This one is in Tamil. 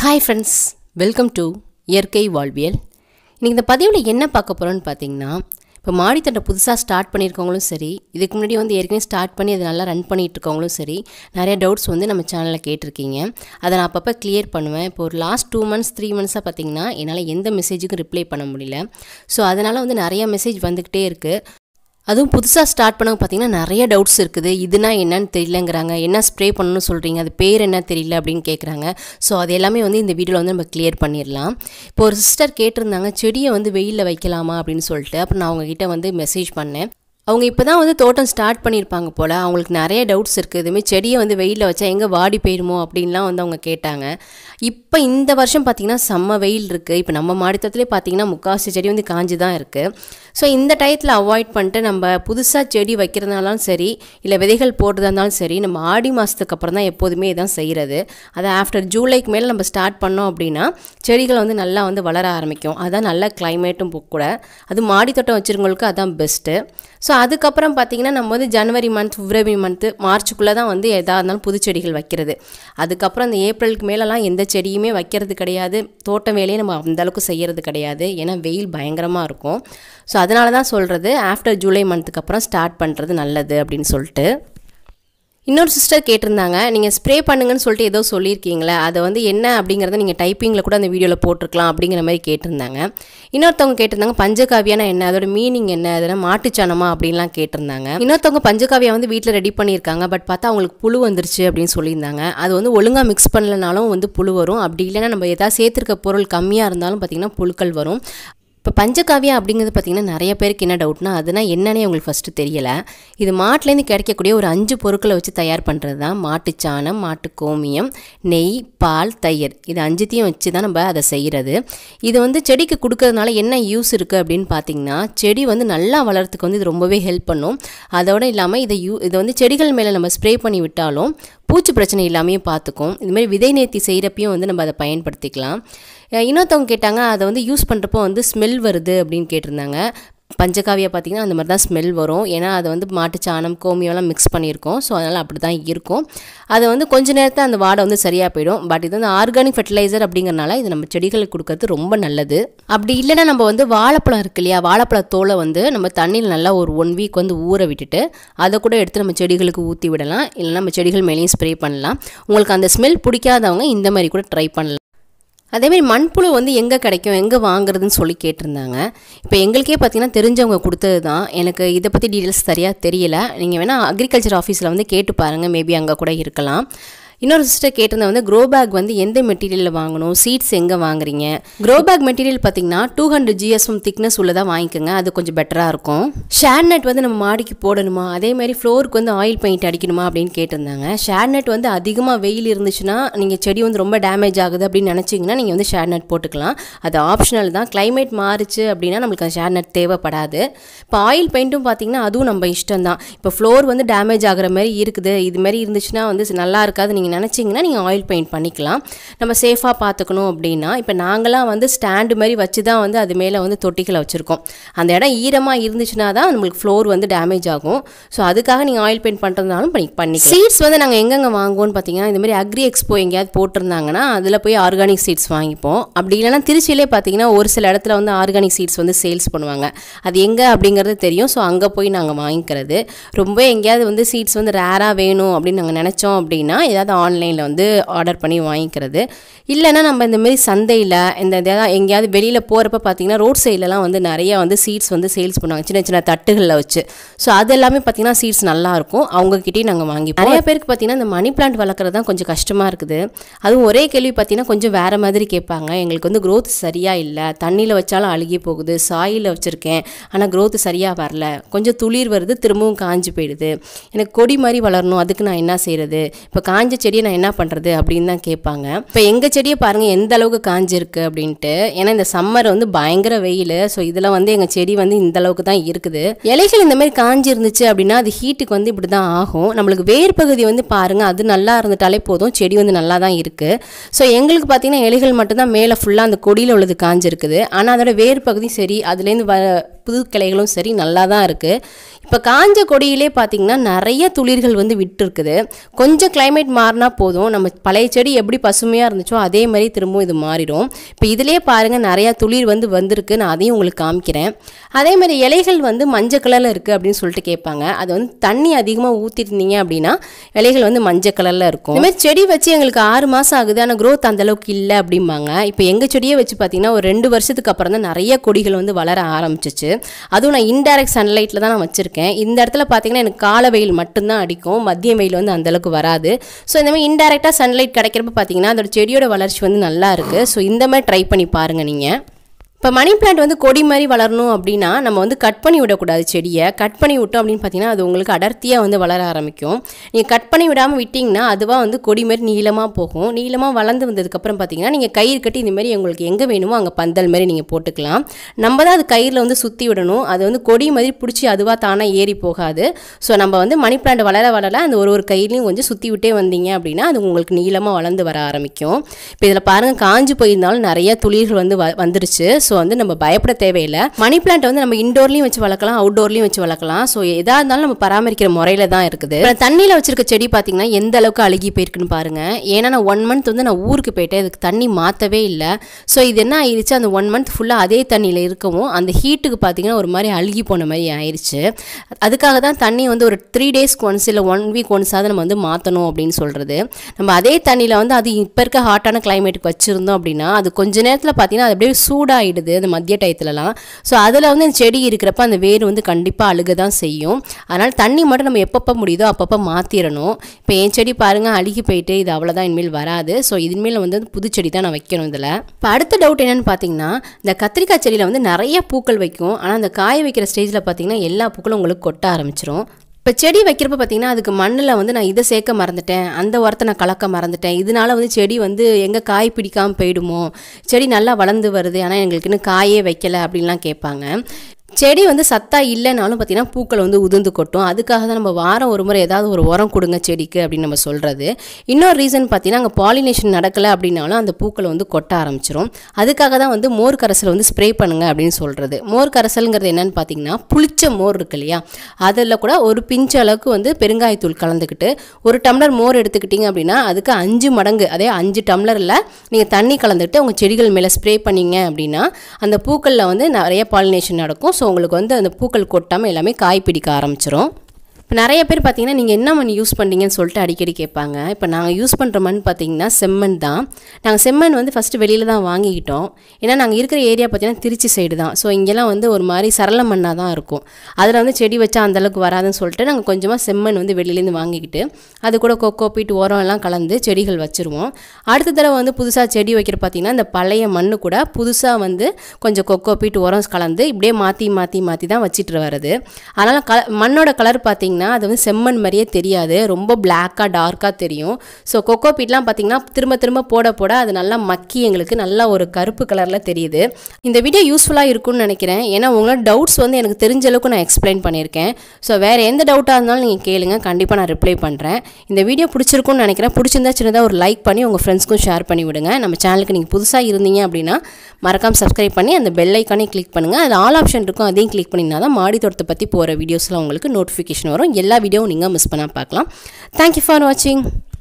ஹாய் ஃப்ரெண்ட்ஸ் வெல்கம் டு இயற்கை வாழ்வியல் இன்றைக்கி இந்த பதிவில் என்ன பார்க்க போகிறோன்னு பார்த்தீங்கன்னா இப்போ மாடித்தட்டை புதுசாக ஸ்டார்ட் பண்ணியிருக்கவங்களும் சரி இதுக்கு முன்னாடி வந்து ஏற்கனவே ஸ்டார்ட் பண்ணி அதை நல்லா ரன் பண்ணிட்டு இருக்கவங்களும் சரி நிறைய டவுட்ஸ் வந்து நம்ம சேனலில் கேட்டிருக்கீங்க அதை நான் அப்பப்போ கிளியர் பண்ணுவேன் இப்போ ஒரு லாஸ்ட் டூ மந்த்ஸ் த்ரீ மந்த்ஸாக பார்த்தீங்கன்னா என்னால் எந்த மெசேஜுக்கும் ரிப்ளை பண்ண முடியல ஸோ அதனால் வந்து நிறைய மெசேஜ் வந்துக்கிட்டே இருக்குது அதுவும் புதுசாக ஸ்டார்ட் பண்ணவங்க பார்த்தீங்கன்னா நிறைய டவுட்ஸ் இருக்குது இதுனா என்னன்னு தெரியலங்கிறாங்க என்ன ஸ்ப்ரே பண்ணணும்னு சொல்கிறீங்க அது பேர் என்ன தெரியல அப்படின்னு கேட்குறாங்க ஸோ அது எல்லாமே வந்து இந்த வீடியோவில் வந்து நம்ம கிளியர் பண்ணிடலாம் இப்போ ஒரு சிஸ்டர் கேட்டிருந்தாங்க செடியை வந்து வெயிலில் வைக்கலாமா அப்படின்னு சொல்லிட்டு அப்புறம் நான் அவங்கக்கிட்ட வந்து மெசேஜ் பண்ணேன் அவங்க இப்போ தான் வந்து தோட்டம் ஸ்டார்ட் பண்ணியிருப்பாங்க போல் அவங்களுக்கு நிறைய டவுட்ஸ் இருக்குது இதுமாதிரி செடியை வந்து வெயிலில் வச்சா எங்கே வாடி போயிருமோ அப்படின்லாம் வந்து அவங்க கேட்டாங்க இப்போ இந்த வருஷம் பார்த்திங்கன்னா செம்ம வெயில் இருக்குது இப்போ நம்ம மாடித்தோட்டத்திலே பார்த்திங்கன்னா முக்கால்வாசி செடி வந்து காஞ்சி தான் இருக்குது ஸோ இந்த டயத்தில் அவாய்ட் பண்ணிட்டு நம்ம புதுசாக செடி வைக்கிறதுனாலும் சரி இல்லை விதைகள் போடுறதா இருந்தாலும் சரி நம்ம ஆடி மாதத்துக்கு அப்புறம் தான் எப்போதுமே இதான் செய்கிறது அதை ஆஃப்டர் ஜூலைக்கு மேலே நம்ம ஸ்டார்ட் பண்ணோம் அப்படின்னா செடிகள் வந்து நல்லா வந்து வளர ஆரம்பிக்கும் அதான் நல்ல கிளைமேட்டும் கூட அது மாடித்தோட்டம் வச்சுருவங்களுக்கு அதான் பெஸ்ட்டு ஸோ அதுக்கப்புறம் பார்த்திங்கன்னா நம்ம வந்து ஜனவரி மந்த் பிப்ரவரி மந்த்து மார்ச்சுக்குள்ளே தான் வந்து எதாக இருந்தாலும் புது செடிகள் வைக்கிறது அதுக்கப்புறம் அந்த ஏப்ரலுக்கு மேலெலாம் எந்த செடியுமே வைக்கிறது கிடையாது தோட்டம் வேலையை நம்ம அந்தளவுக்கு செய்கிறது கிடையாது ஏன்னா வெயில் பயங்கரமாக இருக்கும் ஸோ அதனால தான் சொல்கிறது ஆஃப்டர் ஜூலை மந்த்துக்கு அப்புறம் ஸ்டார்ட் பண்ணுறது நல்லது அப்படின்னு சொல்லிட்டு இன்னொரு சிஸ்டர் கேட்டிருந்தாங்க நீங்கள் ஸ்ப்ரே பண்ணுங்கன்னு சொல்லிட்டு ஏதோ சொல்லியிருக்கீங்களே அதை வந்து என்ன அப்படிங்கிறத நீங்கள் டைப்பிங்கில் கூட அந்த வீடியோவில் போட்டிருக்கலாம் அப்படிங்கிற மாதிரி கேட்டிருந்தாங்க இன்னொருத்தவங்க கேட்டிருந்தாங்க பஞ்சகாவியானா என்ன அதோட மீனிங் என்ன அதெல்லாம் மாட்டுச்சானமா அப்படின்லாம் கேட்டிருந்தாங்க இன்னொருத்தவங்க பஞ்சகாவியா வந்து வீட்டில் ரெடி பண்ணியிருக்காங்க பட் பார்த்தா அவங்களுக்கு புழு வந்துருச்சு அப்படின்னு சொல்லியிருந்தாங்க அது வந்து ஒழுங்காக மிக்ஸ் பண்ணலனாலும் வந்து புழு வரும் அப்படி இல்லைன்னா நம்ம எதாவது சேர்த்துருக்க பொருள் கம்மியாக இருந்தாலும் பார்த்திங்கன்னா புழுக்கள் வரும் இப்போ பஞ்சகாவியம் அப்படிங்கிறது பார்த்திங்கன்னா நிறைய பேருக்கு என்ன டவுட்னா அதுனா என்னன்னே உங்களுக்கு ஃபஸ்ட்டு தெரியலை இது மாட்டிலேருந்து கிடைக்கக்கூடிய ஒரு அஞ்சு பொருட்களை வச்சு தயார் பண்ணுறது தான் மாட்டுச்சாணம் மாட்டு கோமியம் நெய் பால் தயிர் இது அஞ்சுத்தையும் வச்சு தான் நம்ம அதை செய்கிறது இது வந்து செடிக்கு கொடுக்கறதுனால என்ன யூஸ் இருக்குது அப்படின்னு பார்த்தீங்கன்னா செடி வந்து நல்லா வளர்கிறதுக்கு வந்து இது ரொம்பவே ஹெல்ப் பண்ணும் அதோடு இல்லாமல் இதை யூ இதை வந்து செடிகள் மேலே நம்ம ஸ்ப்ரே பண்ணி விட்டாலும் பூச்சி பிரச்சனை இல்லாமையும் பார்த்துக்கும் இதுமாதிரி விதை நேர்த்தி செய்கிறப்பையும் வந்து நம்ம அதை பயன்படுத்திக்கலாம் இன்னொருத்தவங்க கேட்டாங்க அதை வந்து யூஸ் பண்ணுறப்போ வந்து ஸ்மெல் வருது அப்படின்னு கேட்டிருந்தாங்க பஞ்சகாவியா பார்த்திங்கன்னா அந்த மாதிரி தான் ஸ்மெல் வரும் ஏன்னா அதை வந்து மாட்டுச்சாணம் கோமியம்லாம் மிக்ஸ் பண்ணியிருக்கோம் ஸோ அதனால் அப்படி தான் இருக்கும் அது வந்து கொஞ்ச நேரத்தில் அந்த வாடை வந்து சரியாக போயிடும் பட் இது வந்து ஆர்கானிக் ஃபெர்டிலைசர் அப்படிங்கிறனால இது நம்ம செடிகளுக்கு கொடுக்கறது ரொம்ப நல்லது அப்படி இல்லைன்னா நம்ம வந்து வாழைப்பழம் இருக்கு இல்லையா வாழைப்பழ தோலை வந்து நம்ம தண்ணியில் நல்லா ஒரு ஒன் வீக் வந்து ஊற விட்டுட்டு அதை கூட எடுத்து நம்ம செடிகளுக்கு ஊற்றி விடலாம் இல்லைனா நம்ம செடிகள் மேலேயும் ஸ்ப்ரே பண்ணலாம் உங்களுக்கு அந்த ஸ்மெல் பிடிக்காதவங்க இந்த மாதிரி கூட ட்ரை பண்ணலாம் அதேமாதிரி மண்புழு வந்து எங்கே கிடைக்கும் எங்கே வாங்குறதுன்னு சொல்லி கேட்டிருந்தாங்க இப்போ எங்களுக்கே பார்த்தீங்கன்னா தெரிஞ்சவங்க கொடுத்தது தான் எனக்கு இதை பற்றி டீட்டெயில்ஸ் சரியாக தெரியல நீங்கள் வேணால் அக்ரிகல்ச்சர் ஆஃபீஸில் வந்து கேட்டு பாருங்கள் மேபி அங்கே கூட இருக்கலாம் இன்னொரு சிஸ்டர் கேட்டிருந்த வந்து க்ரோ பேக் வந்து எந்த மெட்டீரியலில் வாங்கணும் சீட்ஸ் எங்கே வாங்குறீங்க க்ரோ பேக் மெட்டீரியல் பார்த்தீங்கன்னா டூ ஹண்ட்ரட் ஜிஎஸ்எம் திக்னஸ் உள்ளதாக வாங்கிக்கோங்க அது கொஞ்சம் பெட்டராக இருக்கும் ஷேர் நெட் வந்து நம்ம மாடிக்கு போடணுமா அதே மாதிரி ஃப்ளோருக்கு வந்து ஆயில் பெயிண்ட் அடிக்கணுமா அப்படின்னு கேட்டிருந்தாங்க ஷேர் நெட் வந்து அதிகமாக வெயில் இருந்துச்சுன்னா நீங்கள் செடி வந்து ரொம்ப டேமேஜ் ஆகுது அப்படின்னு நினச்சிங்கன்னா நீங்கள் வந்து ஷேர் நெட் போட்டுக்கலாம் அது ஆப்ஷனல் தான் கிளைமேட் மாறுச்சு அப்படின்னா நம்மளுக்கு அந்த ஷேர் நெட் தேவைப்படாது இப்போ ஆயில் பெயிண்ட்டும் பார்த்தீங்கன்னா அதுவும் நம்ம இஷ்டம் தான் இப்போ ஃப்ளோர் வந்து டேமேஜ் ஆகிற மாதிரி இருக்குது இது மாதிரி இருந்துச்சுன்னா வந்து நல்லா இருக்காது நீங்கள் நினச்சிங்கன்னா நீங்கள் ஆயில் பெயிண்ட் பண்ணிக்கலாம் நம்ம சேஃபாக பார்த்துக்கணும் அப்படின்னா இப்போ நாங்களாம் வந்து ஸ்டாண்டு மாதிரி வச்சு தான் வந்து அது மேலே வந்து தொட்டிகளை வச்சுருக்கோம் அந்த இடம் ஈரமாக இருந்துச்சுன்னா தான் நம்மளுக்கு ஃப்ளோர் வந்து டேமேஜ் ஆகும் ஸோ அதுக்காக நீங்கள் ஆயில் பெயிண்ட் பண்ணுறதுனாலும் பண்ணி பண்ணி சீட்ஸ் வந்து நாங்கள் எங்கெங்கே வாங்குவோம்னு பார்த்தீங்கன்னா இந்த மாதிரி அக்ரி எக்ஸ்போ எங்கேயாவது போட்டிருந்தாங்கன்னா அதில் போய் ஆர்கானிக் சீட்ஸ் வாங்கிப்போம் அப்படி இல்லைனா திருச்சியிலே பார்த்தீங்கன்னா ஒரு சில இடத்துல வந்து ஆர்கானிக் சீட்ஸ் வந்து சேல்ஸ் பண்ணுவாங்க அது எங்கே அப்படிங்கிறது தெரியும் ஸோ அங்கே போய் நாங்கள் வாங்கிக்கிறது ரொம்ப எங்கேயாவது வந்து சீட்ஸ் வந்து ரேராக வேணும் அப்படின்னு நாங்கள் நினச்சோம் அப்படின்னா ஏதாவது ஆன்லைனில் வந்து ஆர்டர் பண்ணி வாங்கிக்கிறது இல்லைன்னா நம்ம இந்த மாதிரி சந்தையில் இந்த எதாவது எங்கேயாவது வெளியில் போகிறப்ப பார்த்தீங்கன்னா ரோட் சைட்லலாம் வந்து நிறைய வந்து சீட்ஸ் வந்து சேல்ஸ் பண்ணுவாங்க சின்ன சின்ன தட்டுகளில் வச்சு ஸோ அது எல்லாமே பார்த்தீங்கன்னா சீட்ஸ் நல்லாயிருக்கும் அவங்கக்கிட்டே நாங்கள் வாங்கி நிறைய பேருக்கு பார்த்தீங்கன்னா இந்த மணி பிளான்ட் வளர்க்குறது தான் கொஞ்சம் கஷ்டமாக இருக்குது அதுவும் ஒரே கேள்வி பார்த்தீங்கன்னா கொஞ்சம் வேறு மாதிரி கேட்பாங்க எங்களுக்கு வந்து க்ரோத் சரியாக இல்லை தண்ணியில் வச்சாலும் அழுகி போகுது சாயில் வச்சுருக்கேன் ஆனால் க்ரோத் சரியாக வரல கொஞ்சம் துளிர் வருது திரும்பவும் காஞ்சி போயிடுது எனக்கு கொடி மாதிரி வளரணும் அதுக்கு நான் என்ன செய்கிறது இப்போ காஞ்ச செடியை நான் என்ன பண்ணுறது அப்படின்னு தான் கேட்பாங்க இப்போ எங்கள் செடியை பாருங்கள் எந்த அளவுக்கு காஞ்சிருக்கு அப்படின்ட்டு ஏன்னா இந்த சம்மர் வந்து பயங்கர வெயில் ஸோ இதில் வந்து எங்கள் செடி வந்து இந்த அளவுக்கு தான் இருக்குது இலைகள் இந்த மாதிரி காஞ்சி இருந்துச்சு அப்படின்னா அது ஹீட்டுக்கு வந்து இப்படி தான் ஆகும் நம்மளுக்கு வேர் பகுதி வந்து பாருங்கள் அது நல்லா இருந்துட்டாலே போதும் செடி வந்து நல்லா தான் இருக்குது ஸோ எங்களுக்கு பார்த்தீங்கன்னா இலைகள் மட்டும்தான் மேலே ஃபுல்லாக அந்த கொடியில் உள்ளது காஞ்சிருக்குது ஆனால் அதோட வேர் பகுதி சரி அதுலேருந்து வ புது கிளைகளும் சரி நல்லா தான் இருக்குது இப்போ காஞ்ச கொடியிலே பார்த்திங்கன்னா நிறைய துளிர்கள் வந்து விட்டு இருக்குது கொஞ்சம் climate மாறினா போதும் நம்ம பழைய செடி எப்படி பசுமையாக இருந்துச்சோ அதே மாதிரி திரும்பவும் இது மாறிடும் இப்போ இதிலே பாருங்கள் நிறையா துளிர் வந்து வந்திருக்கு நான் அதையும் உங்களுக்கு காமிக்கிறேன் அதே மாதிரி இலைகள் வந்து மஞ்சள் கலரில் இருக்குது அப்படின்னு சொல்லிட்டு கேட்பாங்க அது வந்து தண்ணி அதிகமாக ஊற்றிருந்தீங்க அப்படின்னா இலைகள் வந்து மஞ்சள் கலரில் இருக்கும் இந்த மாதிரி செடி வச்சு எங்களுக்கு ஆறு மாதம் ஆகுது ஆனால் growth அந்த அளவுக்கு இல்லை அப்படிம்பாங்க இப்போ எங்கள் செடியை வச்சு பார்த்தீங்கன்னா ஒரு ரெண்டு வருஷத்துக்கு அப்புறம் தான் நிறைய கொடிகள் வந்து வளர ஆரம்பிச்சிச்சு அதுவும் நான் இன்டைரக்ட் சன்லைட்டில் தான் நான் வச்சுருக்கேன் இந்த இடத்துல பார்த்தீங்கன்னா எனக்கு கால வெயில் மட்டும்தான் அடிக்கும் மதிய வெயில் வந்து அந்த அளவுக்கு வராது ஸோ இந்த மாதிரி இன்டைரக்டாக சன்லைட் கிடைக்கிறப்ப பார்த்தீங்கன்னா அதோட செடியோட வளர்ச்சி வந்து நல்லா இருக்குது ஸோ இந்த மாதிரி ட்ரை பண்ணி பாருங்கள் நீங்கள் இப்போ மணி பிளான்ட் வந்து கொடி மாதிரி வளரணும் அப்படின்னா நம்ம வந்து கட் பண்ணி விடக்கூடாது செடியை கட் பண்ணி விட்டோம் அப்படின்னு பார்த்தீங்கன்னா அது உங்களுக்கு அடர்த்தியாக வந்து வளர ஆரம்பிக்கும் நீங்கள் கட் பண்ணி விடாமல் விட்டிங்கன்னா அதுவாக வந்து கொடி மாதிரி நீளமாக போகும் நீளமாக வளர்ந்து வந்ததுக்கப்புறம் பார்த்தீங்கன்னா நீங்கள் கயிறு கட்டி இந்த மாதிரி உங்களுக்கு எங்கே வேணுமோ அங்கே பந்தல் மாதிரி நீங்கள் போட்டுக்கலாம் நம்ம தான் அது கயிறில் வந்து சுற்றி விடணும் அது வந்து கொடி மாதிரி பிடிச்சி அதுவாக தானாக ஏறி போகாது ஸோ நம்ம வந்து மணி பிளான்ட் வளர வளர அந்த ஒரு ஒரு கையிலையும் கொஞ்சம் சுற்றி விட்டே வந்தீங்க அப்படின்னா அது உங்களுக்கு நீளமாக வளர்ந்து வர ஆரம்பிக்கும் இப்போ இதில் பாருங்கள் காஞ்சு போயிருந்தாலும் நிறைய துளிர்கள் வந்து வ- வந்துருச்சு ஸோ வந்து நம்ம பயப்பட தேவையில்லை மணி பிளான்ட் வந்து நம்ம இன்டோர்லையும் வச்சு வளர்க்கலாம் அவுட்டோர்லையும் வச்சு வளர்க்கலாம் ஸோ எதாக இருந்தாலும் நம்ம பராமரிக்கிற முறையில தான் இருக்குது இப்போ தண்ணியில் வச்சிருக்க செடி பார்த்தீங்கன்னா எந்த அளவுக்கு அழுகி போயிருக்குன்னு பாருங்க ஏன்னா நான் ஒன் மந்த் வந்து நான் ஊருக்கு போயிட்டேன் இதுக்கு தண்ணி மாற்றவே இல்லை ஸோ இது என்ன ஆயிடுச்சு அந்த ஒன் மந்த் ஃபுல்லாக அதே தண்ணியில் இருக்கவும் அந்த ஹீட்டுக்கு பார்த்தீங்கன்னா ஒரு மாதிரி அழுகி போன மாதிரி ஆயிடுச்சு அதுக்காக தான் தண்ணி வந்து ஒரு த்ரீ டேஸ்க்கு ஒன்ஸ் இல்லை ஒன் வீக் ஒன்ஸாவது நம்ம வந்து மாற்றணும் அப்படின்னு சொல்கிறது நம்ம அதே தண்ணியில் வந்து அது இப்போ இருக்க ஹாட்டான கிளைமேட்டுக்கு வச்சுருந்தோம் அப்படின்னா அது கொஞ்ச நேரத்தில் பார்த்தீங்கன்னா அது அப்படியே சூடாகிடுது அந்த மத்திய டயத்துலலாம் ஸோ அதில் வந்து அந்த செடி இருக்கிறப்ப அந்த வேர் வந்து கண்டிப்பாக அழுக தான் செய்யும் அதனால் தண்ணி மட்டும் நம்ம எப்பப்போ முடியுதோ அப்பப்போ மாற்றிடணும் இப்போ என் செடி பாருங்கள் அழுகி போயிட்டு இது அவ்வளோதான் இனிமேல் வராது ஸோ இனிமேல் வந்து புது செடி தான் நான் வைக்கணும் இதில் இப்போ அடுத்த டவுட் என்னன்னு பார்த்தீங்கன்னா இந்த கத்திரிக்காய் செடியில் வந்து நிறைய பூக்கள் வைக்கும் ஆனால் அந்த காய வைக்கிற ஸ்டேஜில் பார்த்தீங்கன்னா எல்லா பூக்களும் உங்களுக்கு கொட்ட ஆரம்பிச்சிரும் இப்போ செடி வைக்கிறப்ப பார்த்தீங்கன்னா அதுக்கு மண்ணில் வந்து நான் இதை சேர்க்க மறந்துட்டேன் அந்த உரத்தை நான் கலக்க மறந்துட்டேன் இதனால வந்து செடி வந்து எங்கே காய் பிடிக்காமல் போயிடுமோ செடி நல்லா வளர்ந்து வருது ஆனால் எங்களுக்கு இன்னும் காயே வைக்கல அப்படின்லாம் கேட்பாங்க செடி வந்து சத்தா இல்லைனாலும் பார்த்தீங்கன்னா பூக்கள் வந்து உதிர்ந்து கொட்டும் அதுக்காக தான் நம்ம வாரம் ஒரு முறை ஏதாவது ஒரு உரம் கொடுங்க செடிக்கு அப்படின்னு நம்ம சொல்கிறது இன்னொரு ரீசன் பார்த்தீங்கன்னா அங்கே பாலினேஷன் நடக்கலை அப்படின்னாலும் அந்த பூக்கள் வந்து கொட்ட ஆரம்பிச்சிரும் அதுக்காக தான் வந்து மோர் கரைசல் வந்து ஸ்ப்ரே பண்ணுங்க அப்படின்னு சொல்கிறது மோர் கரைசலுங்கிறது என்னன்னு பார்த்தீங்கன்னா புளிச்ச மோர் இருக்கு இல்லையா அதில் கூட ஒரு பிஞ்சு அளவுக்கு வந்து பெருங்காயத்தூள் கலந்துக்கிட்டு ஒரு டம்ளர் மோர் எடுத்துக்கிட்டிங்க அப்படின்னா அதுக்கு அஞ்சு மடங்கு அதே அஞ்சு டம்ளரில் நீங்கள் தண்ணி கலந்துக்கிட்டு உங்கள் செடிகள் மேலே ஸ்ப்ரே பண்ணீங்க அப்படின்னா அந்த பூக்களில் வந்து நிறைய பாலினேஷன் நடக்கும் ஸோ உங்களுக்கு வந்து அந்த பூக்கள் கொட்டாமல் எல்லாமே காய் பிடிக்க ஆரம்பிச்சிரும் இப்போ நிறைய பேர் பார்த்தீங்கன்னா நீங்கள் என்ன மண் யூஸ் பண்ணீங்கன்னு சொல்லிட்டு அடிக்கடி கேட்பாங்க இப்போ நாங்கள் யூஸ் பண்ணுற மண் பார்த்தீங்கன்னா செம்மண் தான் நாங்கள் செம்மண் வந்து ஃபஸ்ட்டு வெளியில் தான் வாங்கிக்கிட்டோம் ஏன்னா நாங்கள் இருக்கிற ஏரியா பார்த்தீங்கன்னா திருச்சி சைடு தான் ஸோ இங்கெல்லாம் வந்து ஒரு மாதிரி சரள மண்ணாக தான் இருக்கும் அதில் வந்து செடி வச்சா அந்தளவுக்கு வராதுன்னு சொல்லிட்டு நாங்கள் கொஞ்சமாக செம்மண் வந்து வெளியிலேருந்து வாங்கிக்கிட்டு அது கூட கொக்கோ பீட் உரம் எல்லாம் கலந்து செடிகள் வச்சுருவோம் அடுத்த தடவை வந்து புதுசாக செடி வைக்கிற பார்த்தீங்கன்னா இந்த பழைய மண்ணு கூட புதுசாக வந்து கொஞ்சம் கொக்கோ பீட் உரம் கலந்து இப்படியே மாற்றி மாற்றி மாற்றி தான் வச்சிட்டு வருது அதனால் க மண்ணோட கலர் பார்த்தீங்கன்னா அது வந்து செம்மண் மாதிரியே தெரியாது ரொம்ப பிளாக்காக டார்க்காக தெரியும் ஸோ கொக்கோ பீட்லாம் பார்த்தீங்கன்னா திரும்ப திரும்ப போட போட அது நல்லா மக்கி எங்களுக்கு நல்லா ஒரு கருப்பு கலரில் தெரியுது இந்த வீடியோ யூஸ்ஃபுல்லாக இருக்கும்னு நினைக்கிறேன் ஏன்னா உங்களோட டவுட்ஸ் வந்து எனக்கு தெரிஞ்ச அளவுக்கு நான் எக்ஸ்பிளைன் பண்ணியிருக்கேன் ஸோ வேறு எந்த டவுட்டாக இருந்தாலும் நீங்கள் கேளுங்க கண்டிப்பாக நான் ரிப்ளை பண்ணுறேன் இந்த வீடியோ பிடிச்சிருக்கும்னு நினைக்கிறேன் பிடிச்சிருந்தா சின்னதாக ஒரு லைக் பண்ணி உங்கள் ஃப்ரெண்ட்ஸ்க்கும் ஷேர் பண்ணி விடுங்க நம்ம சேனலுக்கு நீங்கள் புதுசாக இருந்தீங்க அப்படின்னா மறக்காம சப்ஸ்கிரைப் பண்ணி அந்த பெல் ஐக்கானே கிளிக் பண்ணுங்கள் அதில் ஆல் ஆப்ஷன் இருக்கும் அதையும் கிளிக் பண்ணிங்கன்னா தான் மாடி தோட்டத்தை பற்றி போகிற வீடியோஸ்லாம் உங்களுக்கு நோட்டிஃபிகேஷன் வரும் எல்லா வீடியோவும் நீங்கள் மிஸ் பண்ணால் பார்க்கலாம் தேங்க்யூ ஃபார் வாட்சிங்